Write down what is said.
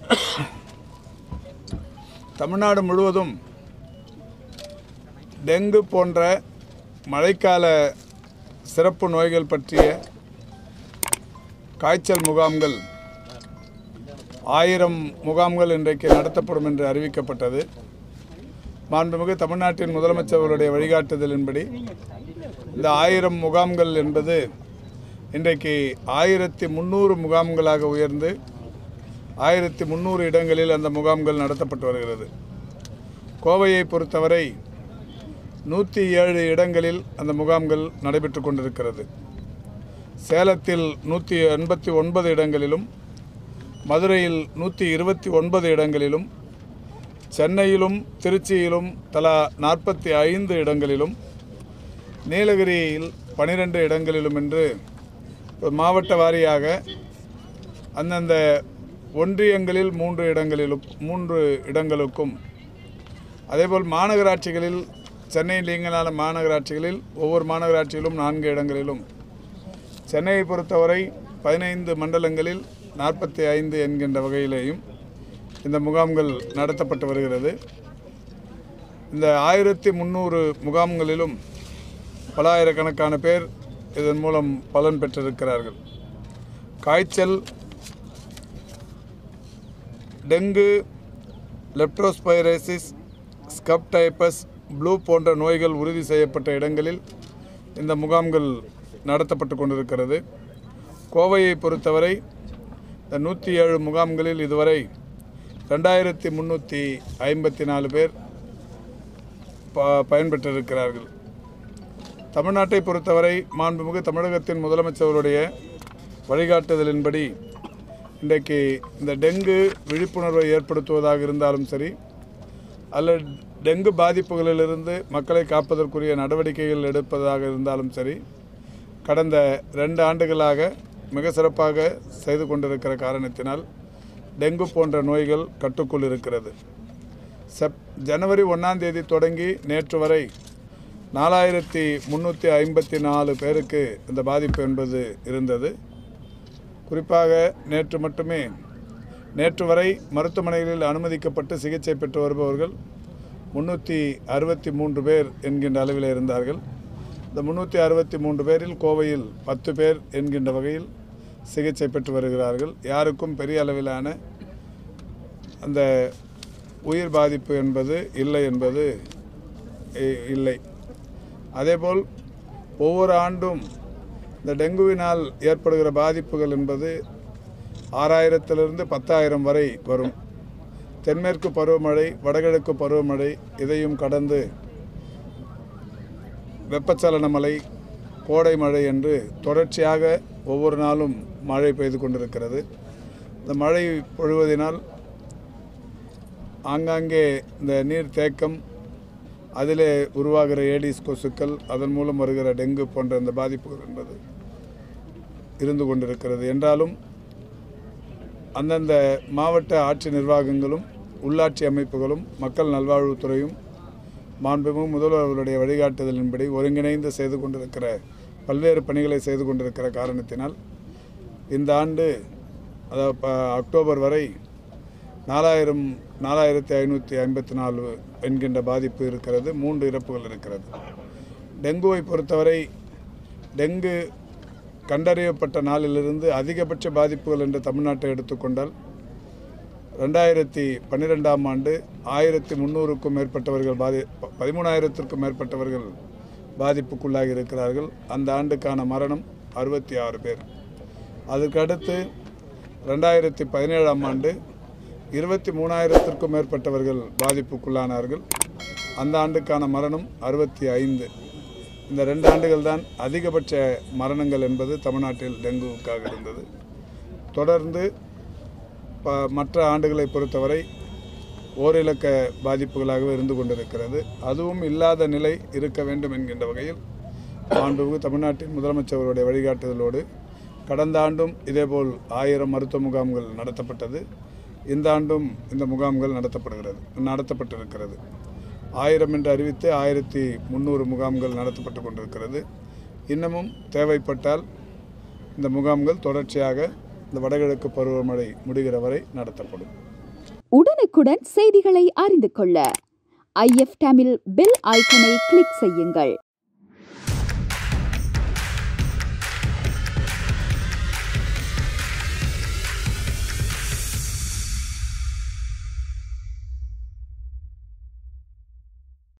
தமிழ்நாடு முழுவதும் டெங்கு போன்ற மழைக்கால சிறப்பு நோய்கள் பற்றிய காய்ச்சல் முகாம்கள் ஆயிரம் முகாம்கள் இன்றைக்கு நடத்தப்படும் என்று அறிவிக்கப்பட்டது மாண்புமிகு தமிழ்நாட்டின் முதலமைச்சர்களுடைய வழிகாட்டுதலின்படி இந்த ஆயிரம் முகாம்கள் என்பது இன்றைக்கு ஆயிரத்தி முந்நூறு முகாம்களாக உயர்ந்து ஆயிரத்தி முந்நூறு இடங்களில் அந்த முகாம்கள் நடத்தப்பட்டு வருகிறது கோவையை பொறுத்தவரை நூற்றி ஏழு இடங்களில் அந்த முகாம்கள் நடைபெற்று கொண்டிருக்கிறது சேலத்தில் நூற்றி எண்பத்தி ஒன்பது இடங்களிலும் மதுரையில் நூற்றி இருபத்தி ஒன்பது இடங்களிலும் சென்னையிலும் திருச்சியிலும் தலா நாற்பத்தி ஐந்து இடங்களிலும் நீலகிரியில் பனிரெண்டு இடங்களிலும் என்று மாவட்ட வாரியாக அந்தந்த ஒன்றியங்களில் மூன்று இடங்களிலும் மூன்று இடங்களுக்கும் அதேபோல் மாநகராட்சிகளில் சென்னை நீங்களான மாநகராட்சிகளில் ஒவ்வொரு மாநகராட்சியிலும் நான்கு இடங்களிலும் சென்னையை பொறுத்தவரை பதினைந்து மண்டலங்களில் நாற்பத்தி ஐந்து என்கின்ற வகையிலேயும் இந்த முகாம்கள் நடத்தப்பட்டு வருகிறது இந்த ஆயிரத்தி முந்நூறு முகாம்களிலும் பலாயிரக்கணக்கான பேர் இதன் மூலம் பலன் பெற்றிருக்கிறார்கள் காய்ச்சல் டெங்கு லெப்டோஸ்பைரசிஸ் ஸ்கப் டைப்பஸ் ப்ளூ போன்ற நோய்கள் உறுதி செய்யப்பட்ட இடங்களில் இந்த முகாம்கள் நடத்தப்பட்டு கொண்டிருக்கிறது கோவையை பொறுத்தவரை இந்த நூற்றி ஏழு முகாம்களில் இதுவரை ரெண்டாயிரத்தி முந்நூற்றி ஐம்பத்தி நாலு பேர் ப பயன்பெற்றிருக்கிறார்கள் தமிழ்நாட்டை பொறுத்தவரை மாண்புமிகு தமிழகத்தின் முதலமைச்சர்களுடைய வழிகாட்டுதலின்படி இன்றைக்கு இந்த டெங்கு விழிப்புணர்வை ஏற்படுத்துவதாக இருந்தாலும் சரி அல்லது டெங்கு பாதிப்புகளிலிருந்து மக்களை காப்பதற்குரிய நடவடிக்கைகள் எடுப்பதாக இருந்தாலும் சரி கடந்த ரெண்டு ஆண்டுகளாக மிக சிறப்பாக செய்து கொண்டிருக்கிற காரணத்தினால் டெங்கு போன்ற நோய்கள் கட்டுக்குள் இருக்கிறது செப் ஜனவரி ஒன்றாம் தேதி தொடங்கி நேற்று வரை நாலாயிரத்தி முந்நூற்றி ஐம்பத்தி நாலு பேருக்கு இந்த பாதிப்பு என்பது இருந்தது குறிப்பாக நேற்று மட்டுமே நேற்று வரை மருத்துவமனைகளில் அனுமதிக்கப்பட்டு சிகிச்சை பெற்று வருபவர்கள் முந்நூற்றி அறுபத்தி மூன்று பேர் என்கின்ற அளவில் இருந்தார்கள் இந்த முந்நூற்றி அறுபத்தி மூன்று பேரில் கோவையில் பத்து பேர் என்கின்ற வகையில் சிகிச்சை பெற்று வருகிறார்கள் யாருக்கும் பெரிய அளவிலான அந்த உயிர் பாதிப்பு என்பது இல்லை என்பது இ- இல்லை அதேபோல் ஒவ்வொரு ஆண்டும் இந்த டெங்குவினால் ஏற்படுகிற பாதிப்புகள் என்பது ஆறாயிரத்திலிருந்து பத்தாயிரம் வரை வரும் தென்மேற்கு பருவமழை வடகிழக்கு பருவமழை இதையும் கடந்து வெப்பச்சலன மழை கோடை மழை என்று தொடர்ச்சியாக ஒவ்வொரு நாளும் மழை பெய்து கொண்டிருக்கிறது இந்த மழை பொழுவதினால் ஆங்காங்கே இந்த நீர் தேக்கம் அதிலே உருவாகிற ஏடிஸ் கொசுக்கள் அதன் மூலம் வருகிற டெங்கு போன்ற இந்த பாதிப்புகள் என்பது இருந்து கொண்டிருக்கிறது என்றாலும் அந்தந்த மாவட்ட ஆட்சி நிர்வாகங்களும் உள்ளாட்சி அமைப்புகளும் மக்கள் நல்வாழ்வுத்துறையும் மாண்புமிகு முதல்வர் அவருடைய வழிகாட்டுதலின்படி ஒருங்கிணைந்து செய்து கொண்டிருக்கிற பல்வேறு பணிகளை செய்து கொண்டிருக்கிற காரணத்தினால் இந்த ஆண்டு அதாவது ப- அக்டோபர் வரை நாலாயிரம் நாலாயிரத்தி ஐநூற்றி ஐம்பத்தி நாலு என்கின்ற பாதிப்பு இருக்கிறது மூன்று இறப்புகள் இருக்கிறது டெங்குவை பொறுத்தவரை டெங்கு கண்டறியப்பட்ட நாளிலிருந்து அதிகபட்ச பாதிப்புகள் என்று தமிழ்நாட்டை எடுத்துக்கொண்டால் ரெண்டாயிரத்தி பன்னிரெண்டாம் ஆண்டு ஆயிரத்தி முந்நூறுக்கும் மேற்பட்டவர்கள் பாதி ப- பதிமூணாயிரத்திற்கும் மேற்பட்டவர்கள் பாதிப்புக்குள்ளாகி இருக்கிறார்கள் அந்த ஆண்டுக்கான மரணம் அறுபத்தி ஆறு பேர் அதுக்கடுத்து ரெண்டாயிரத்தி பதினேழாம் ஆண்டு இருபத்தி மூணாயிரத்திற்கும் மேற்பட்டவர்கள் பாதிப்புக்குள்ளானார்கள் அந்த ஆண்டுக்கான மரணம் அறுபத்தி ஐந்து இந்த ரெண்டு ஆண்டுகள் தான் அதிகபட்ச மரணங்கள் என்பது தமிழ்நாட்டில் டெங்குவுக்காக இருந்தது தொடர்ந்து ப மற்ற ஆண்டுகளை பொறுத்தவரை ஓரிலக்க பாதிப்புகளாகவே இருந்து கொண்டிருக்கிறது அதுவும் இல்லாத நிலை இருக்க வேண்டும் என்கின்ற வகையில் மாண்புமிகு தமிழ்நாட்டின் முதலமைச்சர்களுடைய வழிகாட்டுதலோடு கடந்த ஆண்டும் இதேபோல் ஆயிரம் மருத்துவ முகாம்கள் நடத்தப்பட்டது இந்த ஆண்டும் இந்த முகாம்கள் நடத்தப்படுகிறது நடத்தப்பட்டிருக்கிறது ஆயிரம் என்று அறிவித்து ஆயிரத்தி முந்நூறு முகாம்கள் நடத்தப்பட்டு கொண்டிருக்கிறது இன்னமும் தேவைப்பட்டால் இந்த முகாம்கள் தொடர்ச்சியாக இந்த வடகிழக்கு பருவமழை முடிகிற வரை நடத்தப்படும் உடனுக்குடன் செய்திகளை அறிந்து கொள்ள ஐஎஃப் தமிழ் பெல் ஐக்கனை கிளிக் செய்யுங்கள்